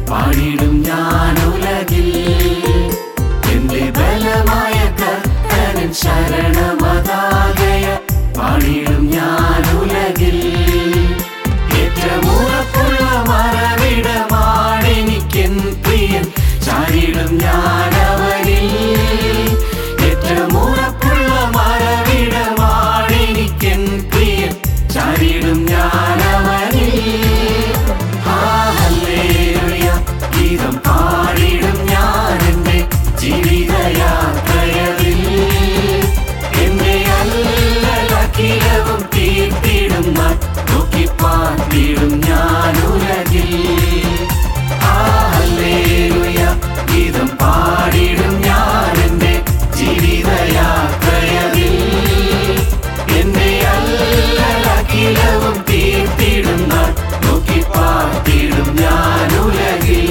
പാടിടും ഞാൻ ഉലകിൽ എന്റെ ബലമായ കർത്തനൻ ശരണമതാകയ പാടിടും ഞാൻ ഉലകിൽ ഏറ്റവും ഉറപ്പുള്ള മറവിടമാണെനിക്കെൻ പ്രിയൻ ചാരിടും ഞാൻ അവനിൽ ഏറ്റവും ഉറപ്പുള്ള മറവിടമാണെനിക്കെൻ പ്രിയൻ ചാരിടും ഞാൻ അവനിൽ ആ ഹല്ലേലൂയ ഗീതം പാടിടും ഞാൻ എൻ്റെ ജീവിതയാത്രയതിൽ എന്നെ അല്ലലഖിലവും തീർത്തിടും നാൾ നോക്കി പാർത്തിടും ഞാൻ ഉലകിൽ ആ ഹല്ലേലൂയ ഗീതം പാടിടും ഞാൻ എൻ്റെ ജീവിതയാത്രയതിൽ എന്നെ അല്ലലഖിലവും തീർത്തിടും നാൾ നോക്കി പാർത്തിടും ഞാൻ ഉലകിൽ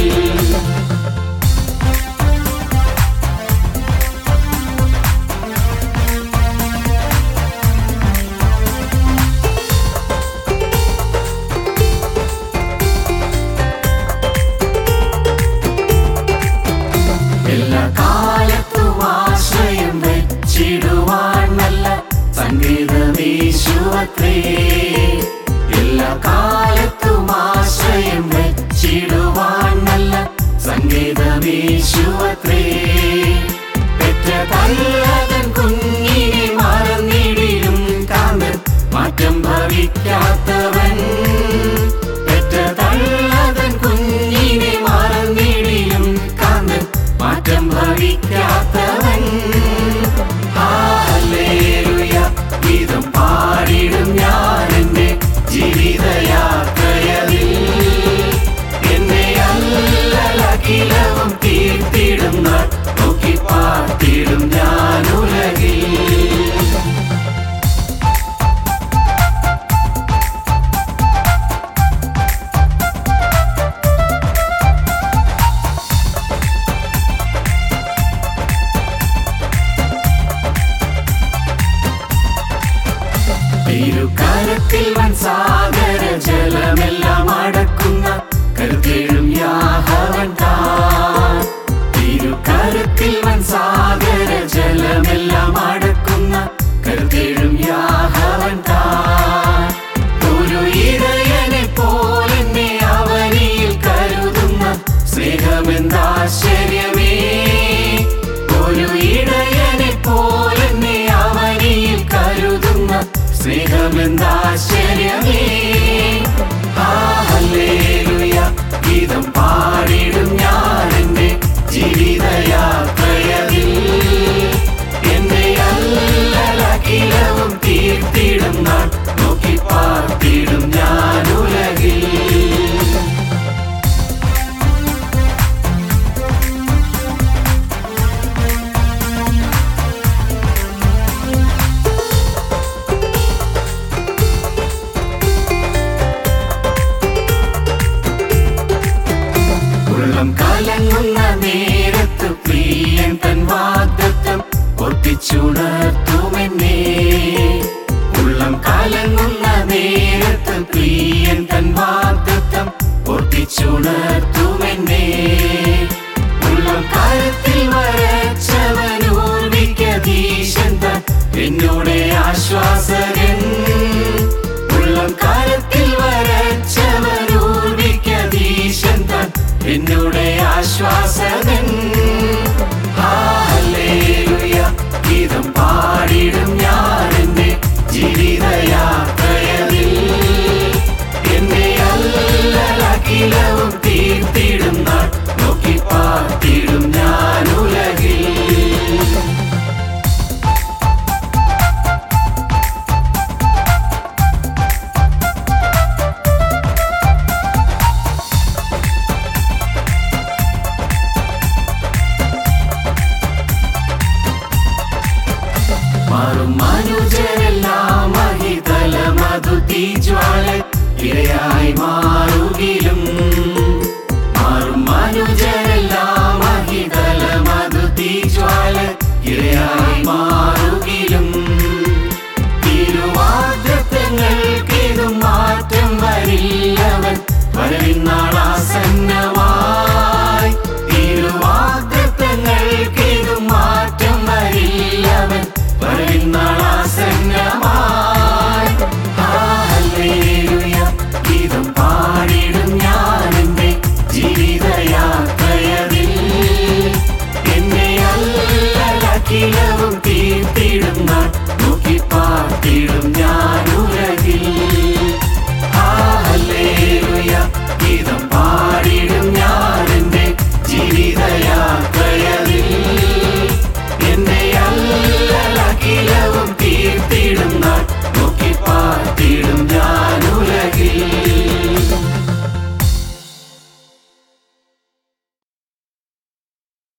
എല്ലാ കാലത്തും ആശ്രയം വെച്ചിടുവാൻ നല്ല സംഗീതമീശുവത്രേ എല്ലാ കാലത്തും ആശ്രയം വെച്ചിടുവാൻ നല്ല സംഗീതമീശുവത്രേ പെറ്റ തല്ലതൻ കുഞ്ഞിനെ മറന്നിടിലും കാന്തൻ മാറ്റം ഭവിക്കാത്തവൻ പെറ്റ തള്ളതൻ കുഞ്ഞിനെ മറന്നിടിലും കാന്തൻ മാറ്റം ഭവിക്കാത്തവൻ ആ ഹല്ലേലൂയ ഗീതം പാടിടും ഞാൻ എൻ്റെ ജീവിതയാത്രയതിൽ എന്നെ അല്ലലഖിലവും തീർത്തിടും നാൾ നോക്കി പാർത്തിടും ഞാൻ ഉലകിൽ തിരുക്കരത്തിൽ വൻ സാഗര ജലമെല്ലാം അടക്കുന്ന കരുത്തേഴും യാഹവൻ താൻ തിരുക്കരത്തിൽ വൻ സാഗര ജലമെല്ലാം അടക്കുന്ന കരുത്തേഴും യാഹവൻ താൻ ഒരു ഇടയനെ പോലെന്നെ അവനിൽ കരുതുന്ന സ്നേഹമെന്താശ്ചര്യമേ ഒരു ഇടയനെ പോലെന്നെ അവനിൽ കരുതുന്ന സ്നേഹമെന്താശ്ചര്യമേ ആ ഹല്ലേലൂയ ഗീതം പാടിടും ഞാൻ എൻ്റെ ജീവിതയാത്രയതിൽ എന്റെ അല്ലലഖിലവും തീർത്തിടും നാൾ നോക്കി പാർത്തിടും ഞാൻ ഉലകിൽ ഉള്ളം കലങ്ങുന്ന നേരത്ത് പ്രിയൻ തൻ വാഗ്ദത്തം ഒട്ടിച്ചുണർത്തുമെന്നേ ഉള്ളം കലങ്ങുന്ന നേരത്ത് പ്രിയൻ തൻ വാഗ്ദത്തം ഒട്ടിച്ചുണർത്തുമെന്നേ ഉള്ളം കരത്തിൽ വരച്ചവനൂർവിക്കധീശൻ താൻ എന്നോട്